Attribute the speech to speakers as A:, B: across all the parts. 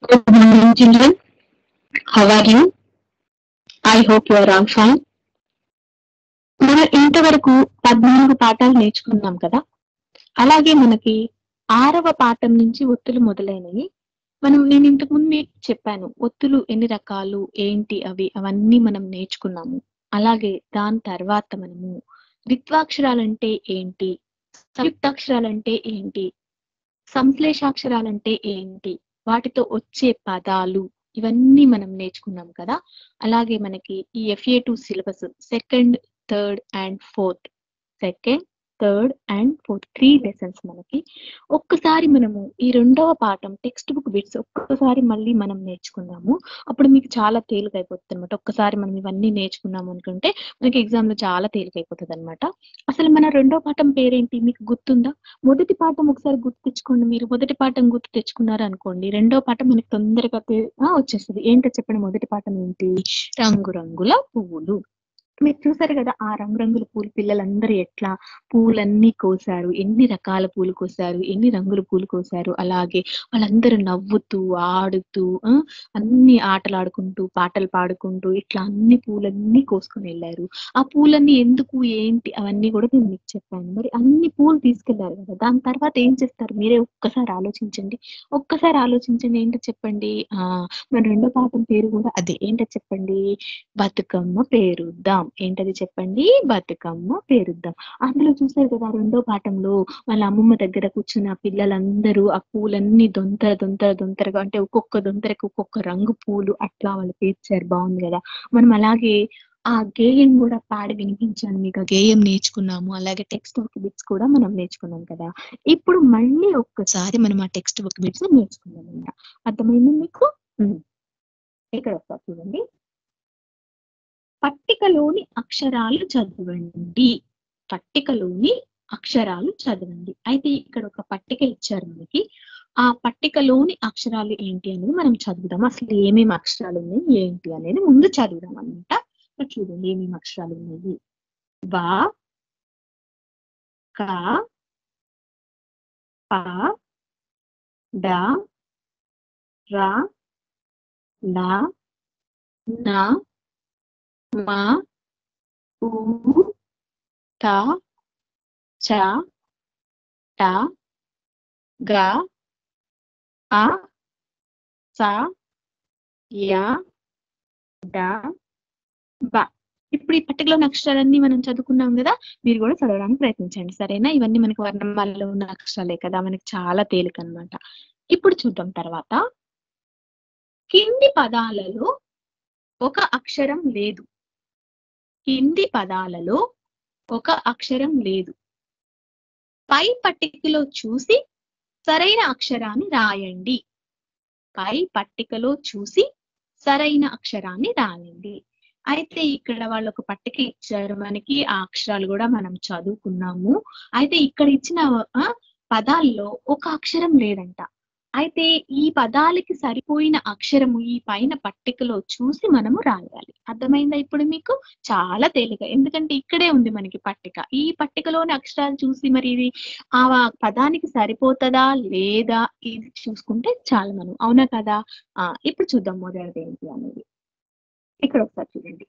A: Good morning, children. How are you? I hope you are all fine. మనం ఇంతవరకు పద్నాలుగు పాఠాలు నేర్చుకున్నాం కదా అలాగే మనకి ఆరవ పాఠం నుంచి ఒత్తులు మొదలైనవి మనం నేను ఇంతకు ముందు చెప్పాను ఒత్తులు ఎన్ని రకాలు ఏంటి అవి అవన్నీ మనం నేర్చుకున్నాము అలాగే దాని తర్వాత మనము ద్విత్వాక్షరాలంటే ఏంటి సంయుక్తాక్షరాలంటే ఏంటి సంశ్లేషాక్షరాలంటే ఏంటి వాటితో వచ్చే పదాలు ఇవన్నీ మనం నేర్చుకున్నాం కదా అలాగే మనకి ఈ FA two syllabus second third and fourth second third and fourth three lessons మనకి ఒక్కసారి మనము ఈ రెండవ పాఠం టెక్స్ట్ బుక్ బిట్స్ ఒక్కసారి మళ్ళీ మనం నేర్చుకుందాము అప్పుడు మీకు చాలా తేలిక అయిపోతుంది అనమాట ఒక్కసారి మనం ఇవన్నీ నేర్చుకున్నాము అనుకుంటే మనకి ఎగ్జామ్ లో చాలా తేలిక అయిపోతుంది అనమాట అసలు మన రెండో పాఠం పేరేంటి మీకు గుర్తుందా మొదటి పాఠం ఒకసారి గుర్తు తెచ్చుకోండి మీరు మొదటి పాఠం గుర్తు తెచ్చుకున్నారు అనుకోండి రెండో పాఠం మనకి తొందరగా తే- ఆ, వచ్చేస్తుంది ఏంటో చెప్పండి మొదటి పాఠం ఏంటి రంగురంగుల పువ్వులు మీరు చూసారు కదా ఆ రంగురంగుల పూలు పిల్లలందరూ ఎట్లా పూలన్నీ కోసారు ఎన్ని రకాల పూలు కోసారు ఎన్ని రంగుల పూలు కోసారు అలాగే వాళ్ళందరూ నవ్వుతూ ఆడుతూ ఆ, అన్ని ఆటలు ఆడుకుంటూ పాటలు పాడుకుంటూ ఇట్లా అన్ని పూలన్నీ కోసుకొని వెళ్ళారు ఆ పూలన్నీ ఎందుకు ఏంటి అవన్నీ కూడా నేను మీకు చెప్పాను మరి అన్ని పూలు తీసుకెళ్లారు కదా దాని తర్వాత ఏం చేస్తారు మీరే ఒక్కసారి ఆలోచించండి ఒక్కసారి ఆలోచించండి ఏంటో చెప్పండి ఆ మన రెండో పాఠం పేరు కూడా అదే ఏంటో చెప్పండి బతుకమ్మ పేరుద్దాం ఏంటది చెప్పండి బతుకమ్మ పేరుద్దాం అందులో చూసారు కదా రెండో పాఠంలో వాళ్ళ అమ్మమ్మ దగ్గర కూర్చున్న ఆ పిల్లలందరూ ఆ పూలన్నీ దొంతర దొంతర దొంతరగా అంటే ఒక్కొక్క దొంతరకు ఒక్కొక్క రంగు పూలు అట్లా వాళ్ళు పేర్చారు బాగుంది కదా మనం అలాగే ఆ గేయం కూడా పాడి వినిపించాను మీకు ఆ గేయం నేర్చుకున్నాము అలాగే టెక్స్ట్ బుక్ బిట్స్ కూడా మనం నేర్చుకున్నాం కదా ఇప్పుడు మళ్ళీ ఒక్కసారి మనం ఆ టెక్స్ట్ బుక్ బిట్స్ నేర్చుకుందాం అన్నమాట అర్థమైంది మీకు ఉమ్. ఇక్కడ ఒకసారి చూడండి పట్టికలోని అక్షరాలు చదవండి పట్టికలోని అక్షరాలు చదవండి అయితే ఇక్కడ ఒక పట్టిక ఇచ్చారు మనకి ఆ పట్టికలోని అక్షరాలు ఏంటి అనేది మనం చదువుదాం అసలు ఏమేమి అక్షరాలు ఉన్నాయి ఏంటి అనేది ముందు చదువుదాం అనమాట ఇక్కడ చూడండి ఏమేమి అక్షరాలు ఉన్నాయి వా క ప డ ర ల న మ ఉ త చ ట గ అ స య డ బ ఇప్పుడు ఈ పట్టికలోని అక్షరాలన్నీ మనం చదువుకున్నాం కదా మీరు కూడా చదవడానికి ప్రయత్నించండి సరేనా ఇవన్నీ మనకి వర్ణమాలలో ఉన్న అక్షరాలే కదా మనకి చాలా తేలిక అన్నమాట ఇప్పుడు చూద్దాం తర్వాత కింది పదాలలో ఒక అక్షరం లేదు కింది పదాలలో ఒక అక్షరం లేదు పై పట్టికలో చూసి సరైన అక్షరాన్ని రాయండి పై పట్టికలో చూసి సరైన అక్షరాన్ని రాయండి అయితే ఇక్కడ వాళ్ళు ఒక పట్టిక ఇచ్చారు మనకి ఆ అక్షరాలు కూడా మనం చదువుకున్నాము అయితే ఇక్కడ ఇచ్చిన ఆ, పదాల్లో ఒక అక్షరం లేదంట అయితే ఈ పదాలకి సరిపోయిన అక్షరము ఈ పైన పట్టికలో చూసి మనము రాయాలి అర్థమైందా ఇప్పుడు మీకు చాలా తేలిక ఎందుకంటే ఇక్కడే ఉంది మనకి పట్టిక ఈ పట్టికలోని అక్షరాలు చూసి మరి ఇది ఆ పదానికి సరిపోతుందా లేదా ఇది చూసుకుంటే చాలు మనం అవునా కదా ఆ ఇప్పుడు చూద్దాం మొదటిది ఏంటి అనేది ఇక్కడ ఒకసారి చూడండి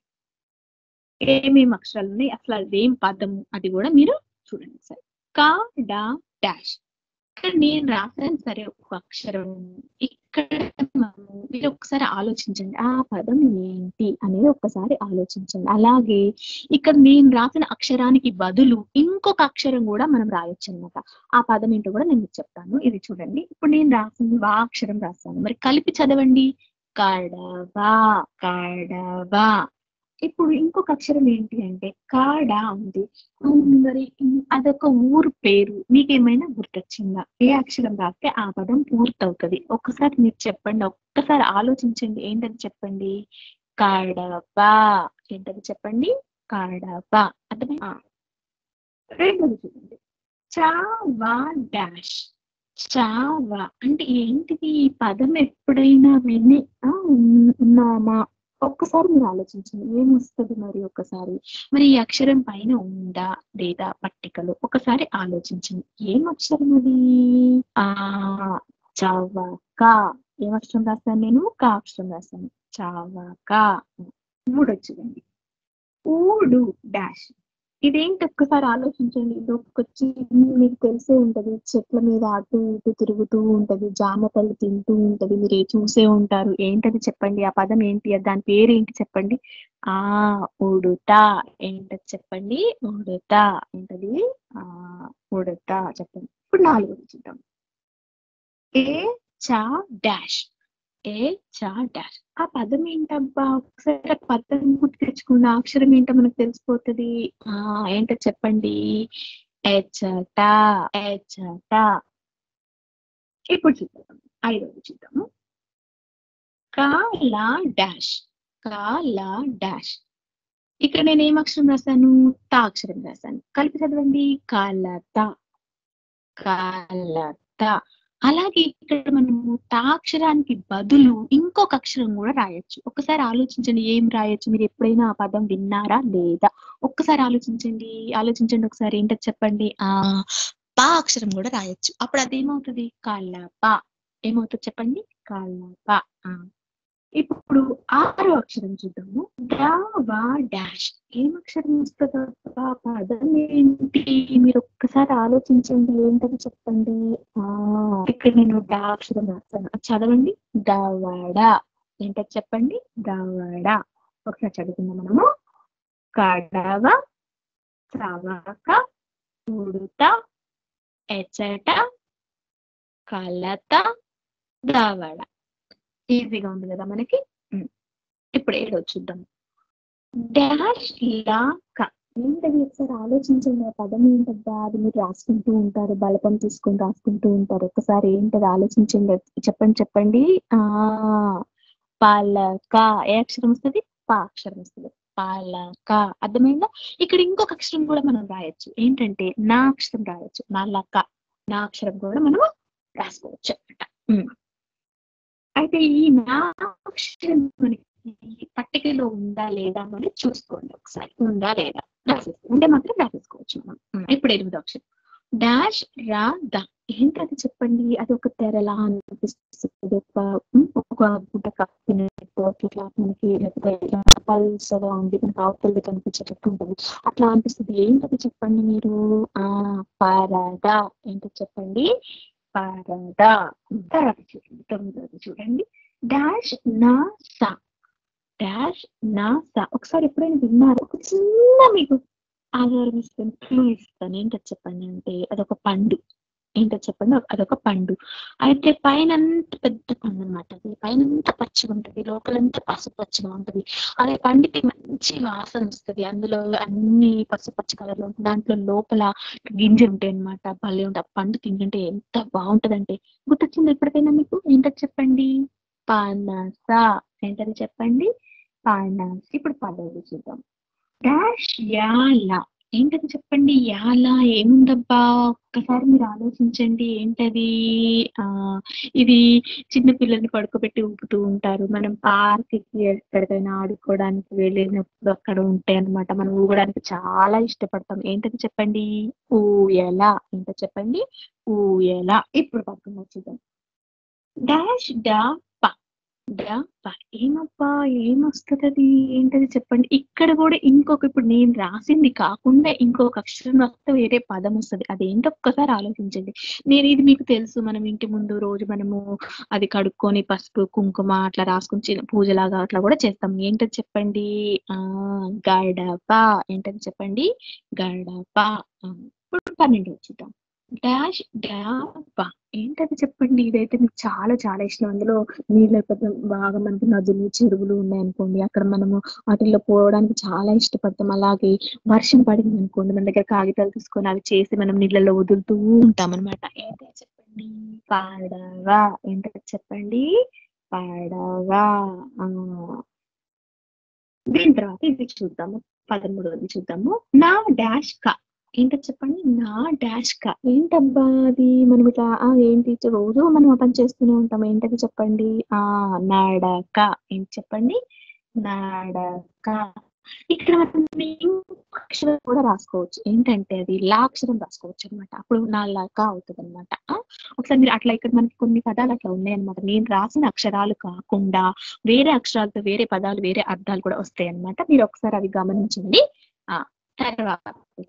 A: ఏమేమి అక్షరాలు ఉన్నాయి అసలు అది ఏం పదము అది కూడా మీరు చూడండి సరే కా డా డాష్ ఇక్కడ నేను రాసాను సరే ఒక అక్షరం ఇక్కడ మనము మీరు ఒకసారి ఆలోచించండి ఆ పదం ఏంటి అనేది ఒక్కసారి ఆలోచించండి అలాగే ఇక్కడ నేను రాసిన అక్షరానికి బదులు ఇంకొక అక్షరం కూడా మనం రాయొచ్చు అనమాట ఆ పదం ఏంటో కూడా నేను మీకు చెప్తాను ఇది చూడండి ఇప్పుడు నేను రాసింది వా అక్షరం రాస్తాను మరి కలిపి చదవండి కడవా కడవా ఇప్పుడు ఇంకొక అక్షరం ఏంటి అంటే కాడ ఉంది అవును మరి ఇం- అదొక ఊరు పేరు మీకేమైనా గుర్తొచ్చిందా ఏ అక్షరం రాస్తే ఆ పదం పూర్తవుతుంది ఒక్కసారి మీరు చెప్పండి ఒక్కసారి ఆలోచించండి ఏంటని చెప్పండి కడప ఏంటని చెప్పండి కడప అర్థమై ఆ. రెండోది చూడండి చావా డాష్ చావా అంటే ఏంటిది ఈ పదం ఎప్పుడైనా విని ఆ, ఉన్- ఉన్నామా ఒక్కసారి మీరు ఆలోచించండి ఏమొస్తుంది మరి ఒక్కసారి మరి ఈ అక్షరం పైన ఉందా లేదా పట్టికలో ఒకసారి ఆలోచించండి ఏం అక్షరం అది ఆ చవక ఏం అక్షరం రాస్తాను నేను కా అక్షరం రాస్తాను చావక మూడోది చూడండి ఊడు డాష్ ఇదేంటి ఒక్కసారి ఆలోచించండి ఇది ఒక్కొచ్చి మీకు తెలిసే ఉంటది చెట్ల మీద అటు ఇటు తిరుగుతూ ఉంటది జామ పళ్ళు తింటూ ఉంటది మీరు ఏ- చూసే ఉంటారు ఏంటది చెప్పండి ఆ పదం ఏంటి దాని పేరు ఏంటి చెప్పండి ఆ ఉడుత ఏంటది చెప్పండి ఉడుత ఏంటది ఆ ఉడుత చెప్పండి ఇప్పుడు నాలుగోది చూద్దాం ఏ చా డాష్ ఏ చా డాష్ ఆ పదం ఏంటబ్బా ఒకసారి ఆ పదం గుర్తు తెచ్చుకున్న అక్షరం ఏంటో మనకు తెలిసిపోతుంది ఆ ఏంటో చెప్పండి ఎచ్చట ఎచ్చట ఇప్పుడు చూద్దాం ఐదవది చూద్దాము కాలా డాష్ కాలా డాష్ ఇక్కడ నేను ఏం అక్షరం రాశాను తా అక్షరం రాశాను కలిపి చదవండి కాలత కాలత అలాగే ఇక్కడ మనము తా అక్షరానికి బదులు ఇంకొక అక్షరం కూడా రాయొచ్చు ఒకసారి ఆలోచించండి ఏం రాయొచ్చు మీరు ఎప్పుడైనా ఆ పదం విన్నారా లేదా ఒక్కసారి ఆలోచించండి ఆలోచించండి ఒకసారి ఏంటో చెప్పండి ఆ పా అక్షరం కూడా రాయొచ్చు అప్పుడు అదేమవుతుంది కాళ్ళప ఏమవుతుంది చెప్పండి కాళ్ళప ఆ. ఇప్పుడు ఆరో అక్షరం చూద్దాము డావా డాష్ ఏం అక్షరం వస్తుందా పదం ఏంటి మీరు ఒక్కసారి ఆలోచించండి ఏంటది చెప్పండి ఆ ఇక్కడ నేను డా అక్షరం రాస్తాను అది చదవండి దవడ ఏంటది చెప్పండి దవడ ఒకసారి చదువుకుందాం మనము కడవ చవక ఉడుత ఎచట కలత దవడ ఈజీగా ఉంది కదా మనకి ఉమ్. ఇప్పుడు ఏడో చూద్దాం డాష్ లాక ఏంటది ఒకసారి ఆలోచించండి ఆ పదం ఏంటబ్బా అది మీరు రాసుకుంటూ ఉంటారు బలపం తీసుకొని రాసుకుంటూ ఉంటారు ఒకసారి ఏంటది ఆలోచించండి చెప్పండి చెప్పండి ఆ పాలక ఏ అక్షరం వస్తుంది పా అక్షరం వస్తుంది పాలక అర్థమైందా ఇక్కడ ఇంకొక అక్షరం కూడా మనం రాయొచ్చు ఏంటంటే నా అక్షరం రాయొచ్చు నల్లక నా అక్షరం కూడా మనం రాసుకోవచ్చు అనమాట అయితే ఈ నా అక్షరం మనకి పట్టికలో ఉందా లేదా అని చూసుకోండి ఒకసారి ఉందా లేదా రాసేసుకో ఉంటే మాత్రం రాసేసుకోవచ్చు మనం ఉమ్, ఇప్పుడు ఎనిమిది అక్షరం డాష్ రా ద ఏంటది చెప్పండి అది ఒక తెరలా అనిపిస్తుంది ఒక ఉమ్, ఒక గుడ్డ కప్పినట్టు ఇట్లా మనకి లేకపోతే ఇట్లా పల్సగా ఉంది మనకి అవతలది కనిపించేటట్టు ఉంటుంది అట్లా అనిపిస్తుంది ఏంటది చెప్పండి మీరు ఆ పరద ఏంటో చెప్పండి పరద తర్వాత చూడండి తొమ్మిదవది చూడండి డాష్ నా సా డాష్ నా సా ఒకసారి ఎప్పుడైనా విన్నారు ఒక చిన్న మీకు ఆధారం ఇస్తాను క్లూ ఇస్తాను ఏంటో చెప్పండి అంటే అదొక పండు ఏంటో చెప్పండి అదొక పండు అయితే పైన అంత పెద్ద పండు అనమాట అది పైన అంత పచ్చిగా ఉంటది లోపలంతా పసుపు పచ్చిగా ఉంటది అదే పండుకి మంచి వాసన వస్తది అందులో అన్ని పసుపు పచ్చి కలర్ లో ఉంటుంది దాంట్లో లోపల గింజ ఉంటాయి అనమాట భలే ఉంటుంది ఆ పండు తింటుంటే ఎంత బాగుంటదంటే గుర్తొచ్చింది ఎప్పటికైనా మీకు ఏంటో చెప్పండి పానస ఏంటది చెప్పండి పానస్ ఇప్పుడు పదవి చూద్దాం డాష్ యాల ఏంటది చెప్పండి యాల ఏముందబ్బా ఒక్కసారి మీరు ఆలోచించండి ఏంటది ఆ ఇది చిన్న పిల్లల్ని పడుకోబెట్టి ఊపుతూ ఉంటారు మనం పార్క్ కి ఎక్కడికైనా ఆడుకోవడానికి వెళ్ళినప్పుడు అక్కడ ఉంటాయి అన్నమాట మనం ఊగడానికి చాలా ఇష్టపడతాం ఏంటది చెప్పండి ఊయల ఏంటో చెప్పండి ఊయల ఇప్పుడు పక్కన చూద్దాం డాష్ డా ప డా ప ఏమబ్బా ఏమొస్తుంది అది ఏంటది చెప్పండి ఇక్కడ కూడా ఇంకొక ఇప్పుడు నేను రాసింది కాకుండా ఇంకొక అక్షరం వస్తే వేరే పదం వస్తుంది అదేంటో ఒక్కసారి ఆలోచించండి నేను ఇది మీకు తెలుసు మనం ఇంటి ముందు రోజు మనము అది కడుక్కొని పసుపు కుంకుమ అట్లా రాసుకొని చిన్న పూజలాగా అట్లా కూడా చేస్తాం ఏంటది చెప్పండి ఆ గడప ఏంటది చెప్పండి గడప ఆ, ఇప్పుడు పన్నెండు చూద్దాం డాష్ డాబ ఏంటది చెప్పండి ఇదైతే మీకు చాలా చాలా ఇష్టం అందులో నీళ్ళు లేకపోతే బాగా మనకి నదులు చెరువులు ఉన్నాయనుకోండి అక్కడ మనము వాటిల్లో పోవడానికి చాలా ఇష్టపడతాం అలాగే వర్షం పడింది అనుకోండి మన దగ్గర కాగితాలు తీసుకొని అవి చేసి మనం నీళ్ళలో వదులుతూ ఉంటాం అనమాట ఏంటో చెప్పండి పడవ ఏంటో చెప్పండి పడవ ఆ. దీని తర్వాత ఇది చూద్దాము పదమూడవది చూద్దాము నా డాష్ క ఏంటో చెప్పండి నా డాష్ క ఏంటబ్బా అది మనం ఇట్లా ఆ ఏంటి రోజు మనం ఆ పని చేస్తూనే ఉంటాం ఏంటది చెప్పండి ఆ నడక ఏంటి చెప్పండి నడక ఇక్కడ మనం ఇంకొక అక్షరం కూడా రాసుకోవచ్చు ఏంటంటే అది లా అక్షరం రాసుకోవచ్చు అనమాట అప్పుడు నా లాగా అవుతుంది అనమాట ఒకసారి మీరు అట్లా ఇక్కడ మనకి కొన్ని పదాలు అట్లా ఉన్నాయన్నమాట నేను రాసిన అక్షరాలు కాకుండా వేరే అక్షరాలతో వేరే పదాలు వేరే అర్థాలు కూడా వస్తాయి అన్నమాట మీరు ఒకసారి అవి గమనించండి ఆ తర్వాత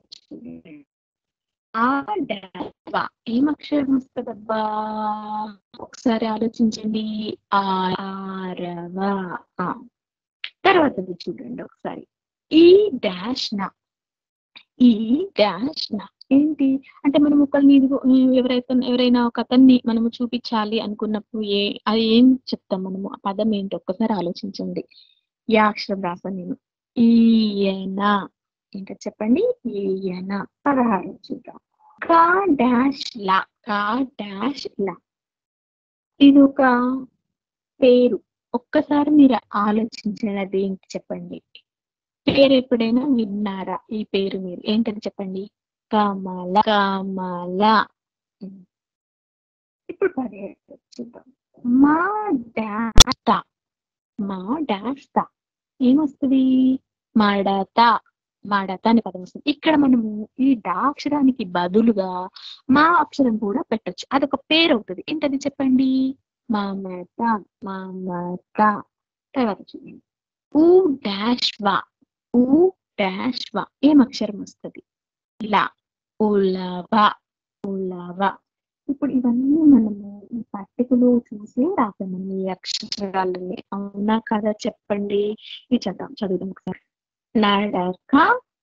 A: ఆ డాబా ఏం అక్షరం వస్తుందబ్బా ఒకసారి ఆలోచించండి ఆరవ ఆ. తర్వాతది చూడండి ఒకసారి ఈ డాష్ నా ఈ డాష్ నా ఏంటి అంటే మనం ఒకరిని ఇదిగో ఎవరైతే ఎవరైనా ఒక అతన్ని మనము చూపించాలి అనుకున్నప్పుడు ఏ అది ఏం చెప్తాం మనము ఆ పదం ఏంటి ఒక్కసారి ఆలోచించండి ఈ అక్షరం రాసాను నేను ఈయన ఇంకా చెప్పండి ఈయన పదహారు చూద్దాం కా డాష్ లా కా డాష్ లా ఇది ఒక పేరు ఒక్కసారి మీరు ఆలోచించండి అది ఏంటి చెప్పండి పేరు ఎప్పుడైనా విన్నారా ఈ పేరు మీరు ఏంటని చెప్పండి కమల కమల ఉమ్. ఇప్పుడు పదిహేడు చూద్దాం మా డాష్ తా. మా డాష్ తా. ఏమొస్తుంది మడత మడత అనే పదం వస్తుంది ఇక్కడ మనము ఈ డా అక్షరానికి బదులుగా మా అక్షరం కూడా పెట్టొచ్చు అదొక పేరు అవుతుంది ఏంటది చెప్పండి మమత మమత తర్వాత చూడండి ఊ డాష్ వా ఊ డాష్ వా ఏం అక్షరం వస్తుంది లా ఉలవ ఉలవ ఇప్పుడు ఇవన్నీ మనము ఈ పట్టికలో చూసి రాసాము ఈ అక్షరాలని అవునా కదా చెప్పండి ఇది చదువు చదువుదాం ఒకసారి నడక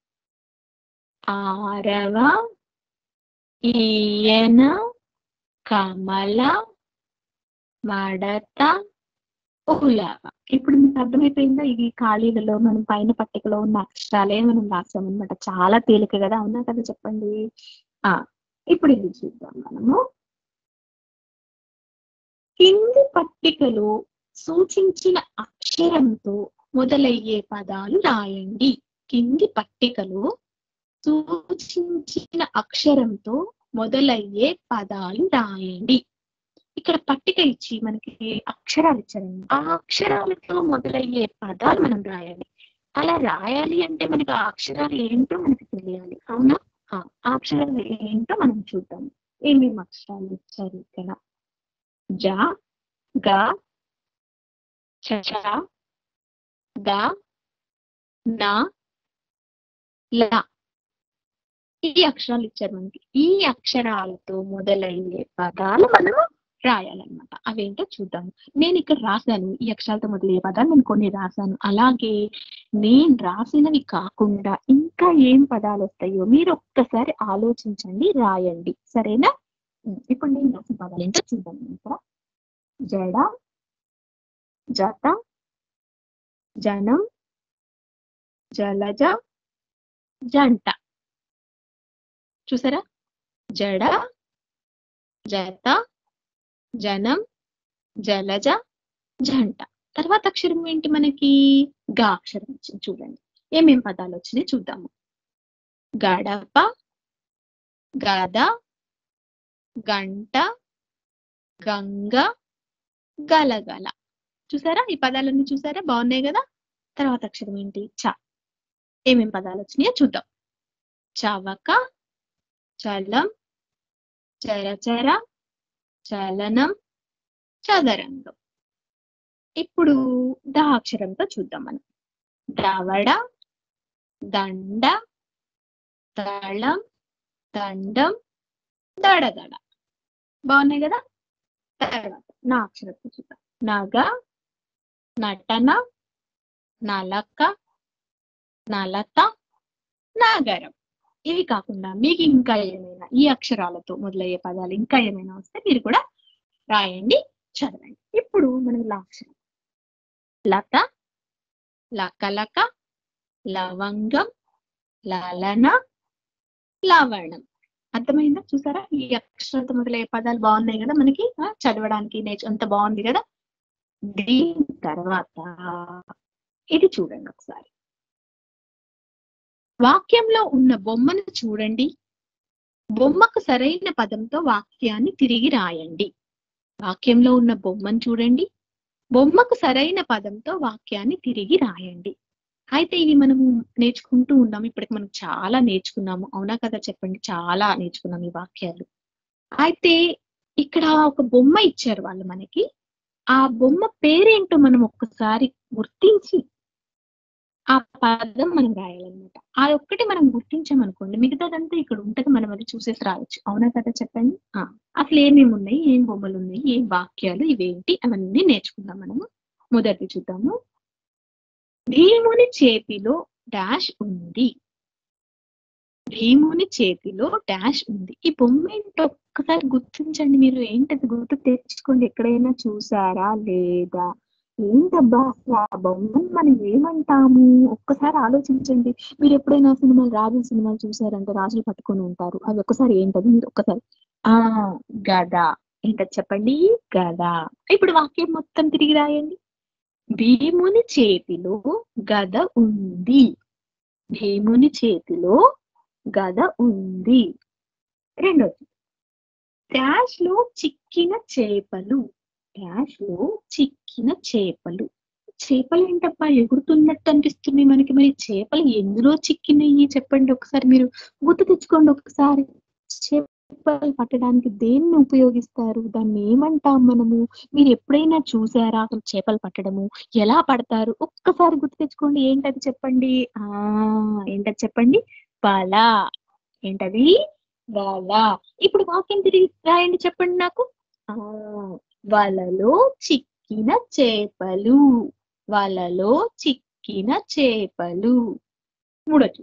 A: ఆరవ ఈయన కమల మడత ఉలవ ఇప్పుడు మీకు అర్థమైపోయిందా ఇది ఖాళీలలో మనం పైన పట్టికలో ఉన్న అక్షరాలే మనం రాసాం అనమాట చాలా తేలిక కదా అవునా కదా చెప్పండి ఆ ఇప్పుడు ఇది చూద్దాం మనము కింది పట్టికలో సూచించిన అక్షరంతో మొదలయ్యే పదాలు రాయండి కింది పట్టికలో సూచించిన అక్షరంతో మొదలయ్యే పదాలు రాయండి ఇక్కడ పట్టిక ఇచ్చి మనకి అక్షరాలు ఇచ్చారండి ఆ అక్షరాలతో మొదలయ్యే పదాలు మనం రాయాలి అలా రాయాలి అంటే మనకి ఆ అక్షరాలు ఏంటో మనకి తెలియాలి అవునా ఆ ఆ అక్షరాలు ఏంటో మనం చూద్దాం ఏమేమి అక్షరాలు ఇచ్చారు ఇక్కడ జ గ చ చ, గ న ల ఈ అక్షరాలు ఇచ్చారు మనకి ఈ అక్షరాలతో మొదలయ్యే పదాలు మనము రాయాలన్నమాట అవేంటో చూద్దాం నేను ఇక్కడ రాశాను ఈ అక్షరాలతో మొదలయ్యే పదాలు నేను కొన్ని రాశాను అలాగే నేను రాసినవి కాకుండా ఇంకా ఏం పదాలు వస్తాయో మీరు ఒక్కసారి ఆలోచించండి రాయండి సరేనా ఉమ్, ఇప్పుడు నేను రాసిన పదాలు ఏంటో చూద్దాం ఇక్కడ జడ జత జనం జలజ జంట చూసారా జడ జత జనం జలజ జంట తర్వాత అక్షరం ఏంటి మనకి గా అక్షరం వచ్చింది చూడండి ఏమేం పదాలు వచ్చినాయి చూద్దాము గడప గద గంట గంగ గలగల చూసారా ఈ పదాలన్నీ చూసారా బాగున్నాయి కదా తర్వాత అక్షరం ఏంటి చ ఏమేం పదాలు వచ్చినాయో చూద్దాం చవక చలం చరచర చలనం చదరంగం ఇప్పుడు ద అక్షరంతో చూద్దాం మనం దవడ దండ దళం దండం దడదడ బాగున్నాయి కదా తర్వాత నా అక్షరంతో చూద్దాం నగ నటన నలక నలత నగరం ఇవి కాకుండా మీకు ఇంకా ఏమైనా ఈ అక్షరాలతో మొదలయ్యే పదాలు ఇంకా ఏమైనా వస్తే మీరు కూడా రాయండి చదవండి ఇప్పుడు మనం లా అక్షరం లత లకలక లవంగం లలన లవణం అర్థమైందా చూసారా ఈ అక్షరంతో మొదలయ్యే పదాలు బాగున్నాయి కదా మనకి ఆ, చదవడానికి నేర్చు అంత బాగుంది కదా దీని తర్వాత ఇది చూడండి ఒకసారి వాక్యంలో ఉన్న బొమ్మను చూడండి బొమ్మకు సరైన పదంతో వాక్యాన్ని తిరిగి రాయండి వాక్యంలో ఉన్న బొమ్మను చూడండి బొమ్మకు సరైన పదంతో వాక్యాన్ని తిరిగి రాయండి అయితే ఇవి మనము నేర్చుకుంటూ ఉన్నాము ఇప్పటికి మనం చాలా నేర్చుకున్నాము అవునా కదా చెప్పండి చాలా నేర్చుకున్నాం ఈ వాక్యాలు అయితే ఇక్కడ ఒక బొమ్మ ఇచ్చారు వాళ్ళు మనకి ఆ బొమ్మ పేరేంటో మనం ఒక్కసారి గుర్తించి ఆ పదం మనం రాయాలన్నమాట ఆ ఒక్కటి మనం గుర్తించామనుకోండి మిగతాదంతా ఇక్కడ ఉంటది మనం అది చూసేసి రావచ్చు అవునా కదా చెప్పండి ఆ, అసలు ఏమేమి ఉన్నాయి ఏం బొమ్మలు ఉన్నాయి ఏం వాక్యాలు ఇవేంటి అవన్నీ నేర్చుకుందాం మనము మొదటి చూద్దాము భీముని చేతిలో డాష్ ఉంది భీముని చేతిలో డాష్ ఉంది ఈ బొమ్మ ఏంటో ఒక్కసారి గుర్తించండి మీరు ఏంటది గుర్తు తెచ్చుకోండి ఎక్కడైనా చూసారా లేదా ఏంటబ్బా అసలు ఆ బొమ్మను మనం ఏమంటాము ఒక్కసారి ఆలోచించండి మీరు ఎప్పుడైనా సినిమాలు రాజుల సినిమాలు చూసారంటే రాజులు పట్టుకొని ఉంటారు అది ఒక్కసారి ఏంటది మీరు ఒక్కసారి ఆ గద ఏంటది చెప్పండి గద ఇప్పుడు వాక్యం మొత్తం తిరిగి రాయండి భీముని చేతిలో గద ఉంది భీముని చేతిలో గద ఉంది రెండోది డాష్ లో చిక్కిన చేపలు డాష్ లో చిక్కిన చేపలు చేపలు ఏంటబ్బా ఎగురుతున్నట్టు అనిపిస్తుంది మనకి మరి చేపలు ఎందులో చిక్కినాయి చెప్పండి ఒకసారి మీరు గుర్తు తెచ్చుకోండి ఒకసారి చేపలు పట్టడానికి దేన్ని ఉపయోగిస్తారు దాన్ని ఏమంటాం మనము మీరు ఎప్పుడైనా చూసారా అసలు చేపలు పట్టడము ఎలా పడతారు ఒక్కసారి గుర్తు తెచ్చుకోండి ఏంటది చెప్పండి ఆ ఏంటది చెప్పండి వల ఏంటది వల ఇప్పుడు వాక్యం తిరిగి రాయండి చెప్పండి నాకు ఆ వలలో చిక్కిన చేపలు వలలో చిక్కిన చేపలు మూడోది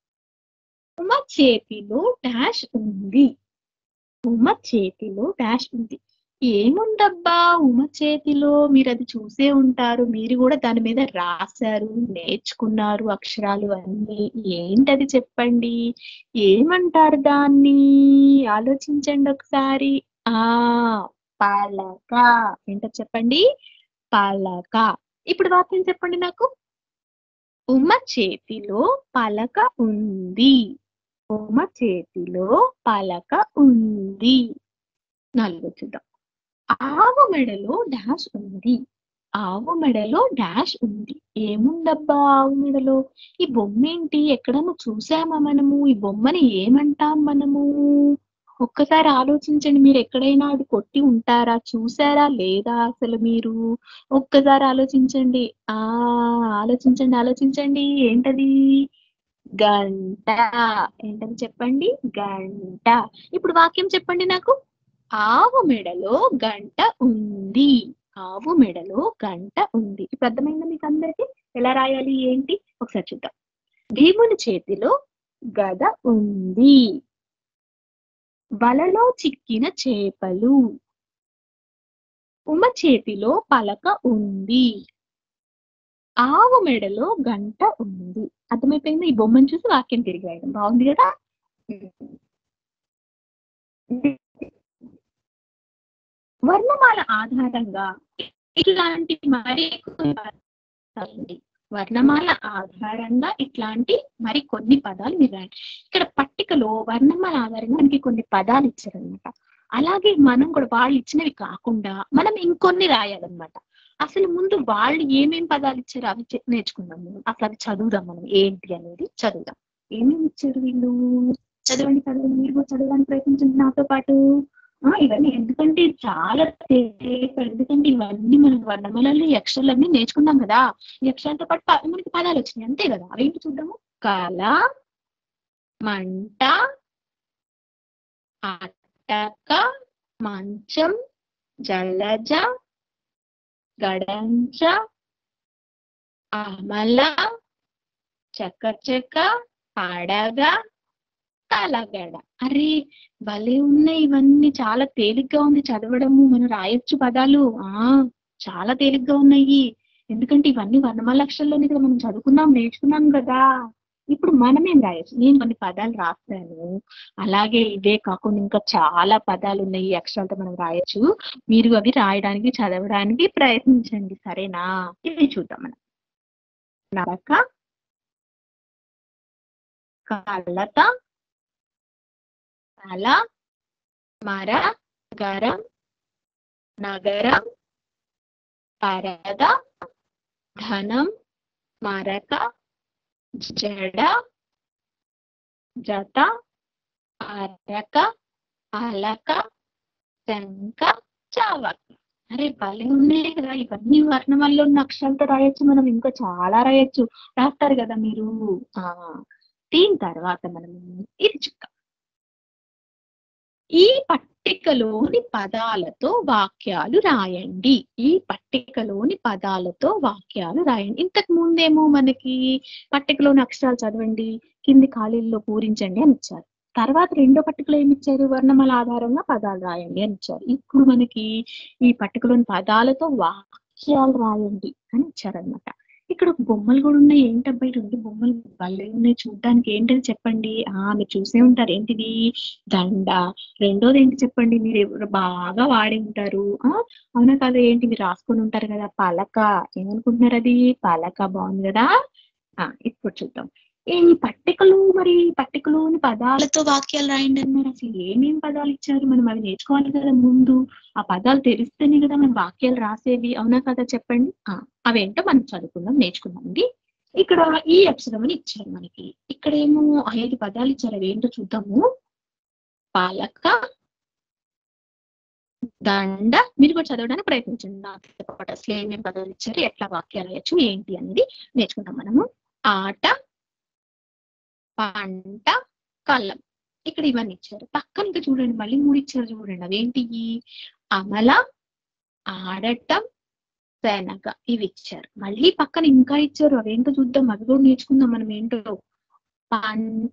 A: ఉమ చేతిలో డాష్ ఉంది ఉమ చేతిలో డాష్ ఉంది ఏముందబ్బా ఉమ చేతిలో మీరు అది చూసే ఉంటారు మీరు కూడా దాని మీద రాశారు నేర్చుకున్నారు అక్షరాలు అన్ని ఏంటది చెప్పండి ఏమంటారు దాన్ని ఆలోచించండి ఒకసారి ఆ పలక ఏంటో చెప్పండి పలక ఇప్పుడు వాక్యం చెప్పండి నాకు ఉమ చేతిలో పలక ఉంది ఉమ చేతిలో పలక ఉంది నాలుగో చూద్దాం ఆవు మెడలో డాష్ ఉంది ఆవు మెడలో డాష్ ఉంది ఏముందబ్బా ఆవు మెడలో ఈ బొమ్మ ఏంటి ఎక్కడన్నా చూసామా మనము ఈ బొమ్మని ఏమంటాం మనము ఒక్కసారి ఆలోచించండి మీరు ఎక్కడైనా అది కొట్టి ఉంటారా చూసారా లేదా అసలు మీరు ఒక్కసారి ఆలోచించండి ఆ ఆలోచించండి ఆలోచించండి ఏంటది గంట ఏంటని చెప్పండి గంట ఇప్పుడు వాక్యం చెప్పండి నాకు ఆవు మెడలో గంట ఉంది ఆవు మెడలో గంట ఉంది ఇప్పుడు అర్థమైందా మీకు అందరికి ఎలా రాయాలి ఏంటి ఒకసారి చూద్దాం భీముని చేతిలో గద ఉంది వలలో చిక్కిన చేపలు ఉమ చేతిలో పలక ఉంది ఆవు మెడలో గంట ఉంది అర్థమైపోయింది ఈ బొమ్మను చూసి వాక్యం తిరిగి రాయడం బాగుంది కదా వర్ణమాల ఆధారంగా ఇట్లాంటి మరి కొన్ని పదాలు ఉన్నాయి. వర్ణమాల ఆధారంగా ఇట్లాంటి మరి కొన్ని పదాలు మీరు రాయండి ఇక్కడ పట్టికలో వర్ణమాల ఆధారంగా మనకి కొన్ని పదాలు ఇచ్చారనమాట అలాగే మనం కూడా వాళ్ళు ఇచ్చినవి కాకుండా మనం ఇంకొన్ని రాయాలన్నమాట అసలు ముందు వాళ్ళు ఏమేం పదాలు ఇచ్చారో అవి చె- నేర్చుకుందాం మనం అసలు అవి చదువుదాం మనం ఏంటి అనేది చదువుదాం ఏమేమి ఇచ్చారు వీళ్ళు చదవండి చదవండి మీరు కూడా చదవడానికి ప్రయత్నించండి నాతో పాటు ఆ, ఇవన్నీ ఎందుకంటే చాలా తేలిక. ఎందుకంటే ఇవన్నీ మనం వర్ణములలో ఈ అక్షరాలన్నీ నేర్చుకున్నాం కదా ఈ అక్షరాలతో పాటు ప- మనకి పదాలు వచ్చినాయి అంతే కదా అవేంటి చూద్దాము కళ మంట అట్టక మంచం జలజ గడంచ అమల చకచక పడగ కలగడ అరే భలే ఉన్నాయి ఇవన్నీ చాలా తేలిగ్గా ఉంది చదవడము మనం రాయొచ్చు పదాలు ఆ చాలా తేలిగ్గా ఉన్నాయి ఎందుకంటే ఇవన్నీ వర్ణమాల అక్షరాల్లోనే కదా మనం చదువుకున్నాం నేర్చుకున్నాం కదా ఇప్పుడు మనమేం రాయొచ్చు నేను కొన్ని పదాలు రాస్తాను అలాగే ఇవే కాకుండా ఇంకా చాలా పదాలు ఉన్నాయి ఈ అక్షరాలతో మనం రాయొచ్చు మీరు అవి రాయడానికి చదవడానికి ప్రయత్నించండి సరేనా ఇవి చూద్దాం మనం నరక కలత తల మర గరం నగరం పరద ధనం మరక జడ జత అరక అలక శంక చావక అరే భలే ఉన్నాయి కదా ఇవన్నీ వర్ణమాలలో ఉన్న అక్షరాలతో రాయొచ్చు మనం ఇంకా చాలా రాయొచ్చు రాస్తారు కదా మీరు ఆ దీని తర్వాత మనం ఇది చూద్దాం ఈ పట్టికలోని పదాలతో వాక్యాలు రాయండి ఈ పట్టికలోని పదాలతో వాక్యాలు రాయండి ఇంతకు ముందేమో మనకి పట్టికలోని అక్షరాలు చదవండి కింది ఖాళీల్లో పూరించండి అని ఇచ్చారు తర్వాత రెండో పట్టికలో ఏమి ఇచ్చారు వర్ణమాల ఆధారంగా పదాలు రాయండి అని ఇచ్చారు ఇప్పుడు మనకి ఈ పట్టికలోని పదాలతో వాక్యాలు రాయండి అని ఇచ్చారనమాట ఇక్కడ బొమ్మలు కూడా ఉన్నాయి ఏంటబ్బా ఈ రెండు బొమ్మలు భలే ఉన్నాయి చూడడానికి ఏంటని చెప్పండి ఆ మీరు చూసే ఉంటారు ఏంటిది దండ రెండోది ఏంటి చెప్పండి మీరు ఎవరు బాగా వాడి ఉంటారు ఆ అవునా కదా ఏంటి మీరు రాసుకొని ఉంటారు కదా పలక ఏమనుకుంటున్నారు అది పలక బాగుంది కదా ఆ ఇప్పుడు చూద్దాం ఈ పట్టికలు మరి పట్టికలోని పదాలతో వాక్యాలు రాయండి అన్నారు అసలు ఏమేం పదాలు ఇచ్చారు మనం అవి నేర్చుకోవాలి కదా ముందు ఆ పదాలు తెలిస్తేనే కదా మనం వాక్యాలు రాసేవి అవునా కదా చెప్పండి ఆ అవేంటో మనం చదువుకుందాం నేర్చుకుందాం అండి ఇక్కడ ఈ అక్షరం అని ఇచ్చారు మనకి ఇక్కడ ఏమో ఐదు పదాలు ఇచ్చారు అవి ఏంటో చూద్దాము పాలక దండ మీరు కూడా చదవడానికి ప్రయత్నించండి నాతో పాటు అసలు ఏమేమి పదాలు ఇచ్చారు ఎట్లా వాక్యాలు వేయచ్చు ఏంటి అనేది నేర్చుకుందాం మనము ఆట పంట కళ్ళం ఇక్కడ ఇవన్నీ ఇచ్చారు పక్కన ఇంకా చూడండి మళ్ళీ మూడు ఇచ్చారు చూడండి అవేంటి అమల ఆడటం శనగ ఇవి ఇచ్చారు మళ్ళీ పక్కన ఇంకా ఇచ్చారు అవేంటో చూద్దాం అవి కూడా నేర్చుకుందాం మనం ఏంటో పంట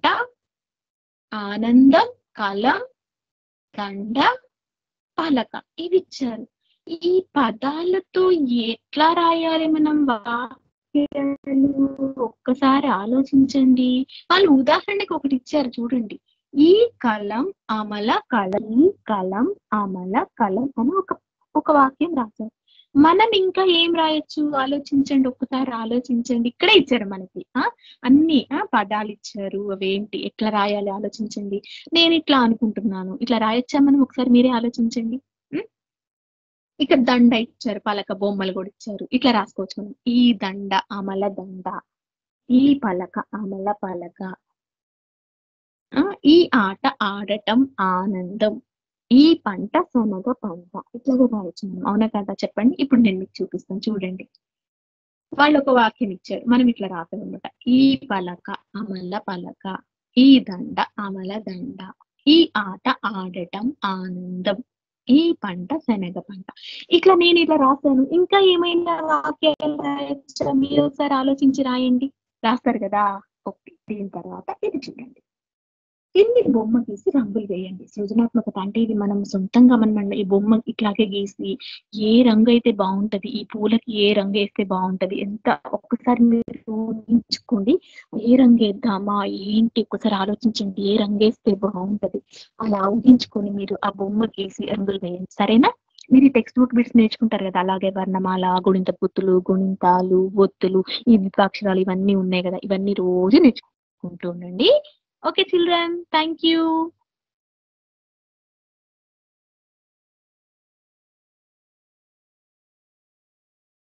A: ఆనందం కలం దండ పలక ఇవి ఇచ్చారు ఈ పదాలతో ఎట్లా రాయాలి మనం వాక్యాలు ఒక్కసారి ఆలోచించండి వాళ్ళు ఉదాహరణకి ఒకటి ఇచ్చారు చూడండి ఈ కలం అమల కలం ఈ కలం అమల కలం అని ఒక ఒక వాక్యం రాశారు మనం ఇంకా ఏం రాయొచ్చు ఆలోచించండి ఒక్కసారి ఆలోచించండి ఇక్కడే ఇచ్చారు మనకి ఆ అన్ని ఆ పదాలు ఇచ్చారు అవేంటి ఎట్లా రాయాలి ఆలోచించండి నేను ఇట్లా అనుకుంటున్నాను ఇట్లా రాయొచ్చా మనం ఒకసారి మీరే ఆలోచించండి ఉం? ఇక్కడ దండ ఇచ్చారు పలక బొమ్మలు కూడా ఇచ్చారు ఇట్లా రాసుకోవచ్చు మనం ఈ దండ అమల దండ ఈ పలక అమల పలక ఆ, ఈ ఆట ఆడటం ఆనందం ఈ పంట శనగ పంట ఇట్లా కూడా రాయొచ్చు మనం అవునా కదా చెప్పండి ఇప్పుడు నేను మీకు చూపిస్తాను చూడండి వాళ్ళు ఒక వాక్యం ఇచ్చారు మనం ఇట్లా రాసామన్నమాట ఈ పలక అమల పలక ఈ దండ అమల దండ ఈ ఆట ఆడటం ఆనందం ఈ పంట శనగ పంట ఇట్లా నేను ఇట్లా రాశాను ఇంకా ఏమైనా వాక్యాలు రాయొచ్చా మీరు ఒకసారి ఆలోచించి రాయండి రాస్తారు కదా ఓకే దీని తర్వాత ఇది చూడండి కింది బొమ్మ గీసి రంగులు వేయండి సృజనాత్మకత అంటే ఇది మనం సొంతంగా మనం ఈ బొమ్మ ఇట్లాగే గీసి ఏ రంగు అయితే బాగుంటది ఈ పూలకి ఏ రంగు వేస్తే బాగుంటది ఎంత ఒక్కసారి మీరు ఊహించుకోండి ఏ రంగు వేద్దామా ఏంటి ఒక్కసారి ఆలోచించండి ఏ రంగు వేస్తే బాగుంటది అలా ఊహించుకొని మీరు ఆ బొమ్మ గీసి రంగులు వేయండి సరేనా మీరు టెక్స్ట్ బుక్ బిట్స్ నేర్చుకుంటారు కదా అలాగే వర్ణమాల గుణింత పుత్తులు గుణింతాలు ఒత్తులు ఈ ద్విపాక్షరాలు ఇవన్నీ ఉన్నాయి కదా ఇవన్నీ రోజు నేర్చుకుంటూ ఉండండి ఓకే చిల్డ్రన్ థ్యాంక్ యూ